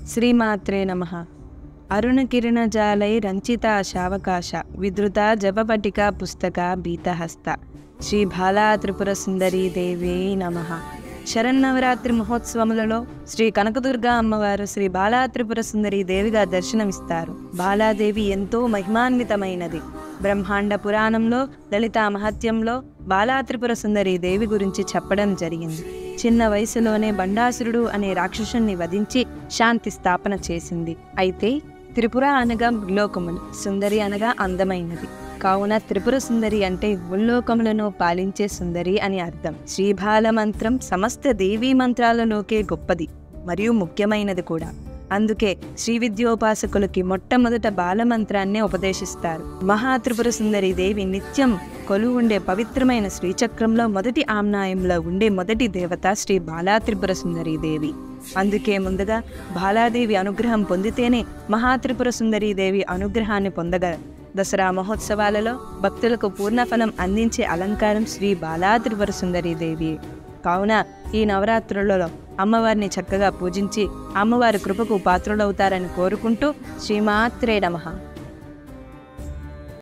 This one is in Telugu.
శ్రీమాత్రే నమ అరుణకిరణజాలై రంచిత శావకాశ విధృత జపపటిక పుస్తక బీతహస్త శ్రీ బాలా త్రిపుర సుందరీ దేవే నమ శరన్నవరాత్రి మహోత్సవములలో శ్రీ కనకదుర్గ అమ్మవారు శ్రీ బాలా త్రిపుర సుందరీ దేవిగా దర్శనమిస్తారు బాలాదేవి ఎంతో మహిమాన్వితమైనది బ్రహ్మాండ పురాణంలో లలితా మహత్యంలో బాలా త్రిపుర సుందరి దేవి గురించి చెప్పడం జరిగింది చిన్న వయసులోనే బండాసురుడు అనే రాక్షసుణ్ణి వధించి శాంతి స్థాపన చేసింది అయితే త్రిపుర అనగా ముల్లోకములు సుందరి అనగా అందమైనది కావున త్రిపుర సుందరి అంటే ముల్లోకములను పాలించే సుందరి అని అర్థం శ్రీబాల మంత్రం సమస్త దేవీ మంత్రాలలోకే గొప్పది మరియు ముఖ్యమైనది కూడా అందుకే శ్రీ విద్యోపాసకులకి మొట్టమొదట బాలమంత్రాన్నే ఉపదేశిస్తారు మహా త్రిపుర సుందరి దేవి నిత్యం కొలు ఉండే పవిత్రమైన శ్రీచక్రంలో మొదటి ఆమ్నాయంలో ఉండే మొదటి దేవత శ్రీ బాలా త్రిపుర సుందరి దేవి అందుకే ముందుగా బాలాదేవి అనుగ్రహం పొందితేనే మహా త్రిపుర సుందరి దేవి అనుగ్రహాన్ని పొందగలరు దసరా మహోత్సవాలలో భక్తులకు పూర్ణఫలం అందించే అలంకారం శ్రీ బాలా త్రిపుర సుందరి దేవి కావున ఈ నవరాత్రులలో అమ్మవారిని చక్కగా పూజించి అమ్మవారి కృపకు పాత్రులవుతారని కోరుకుంటూ శ్రీమాత్రే నమః